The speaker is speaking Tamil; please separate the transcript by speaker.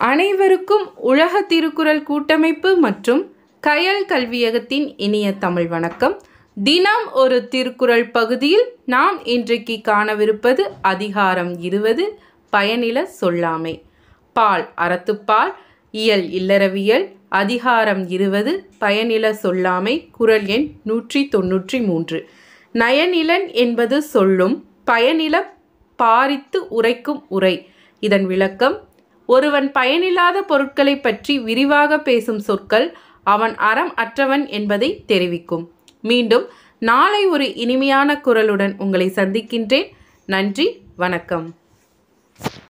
Speaker 1: அனைவருக்கும் உலக திருக்குறள் கூட்டமைப்பு மற்றும் கயல் கல்வியகத்தின் இனிய தமிழ் வணக்கம் தினம் ஒரு திருக்குறள் பகுதியில் நாம் இன்றைக்கு காணவிருப்பது அதிகாரம் இருபது பயனில சொல்லாமை பால் அறத்துப்பால் இயல் இல்லறவியல் அதிகாரம் இருபது பயனில சொல்லாமை குரல் எண் நூற்றி தொன்னூற்றி மூன்று நயனிலன் என்பது சொல்லும் பயனில பாரித்து உரைக்கும் உரை இதன் விளக்கம் ஒருவன் பயனில்லாத பொருட்களை பற்றி விரிவாக பேசும் சொற்கள் அவன் அறம் அற்றவன் என்பதை தெரிவிக்கும் மீண்டும் நாளை ஒரு இனிமையான குரலுடன் உங்களை சந்திக்கின்றேன் நன்றி வணக்கம்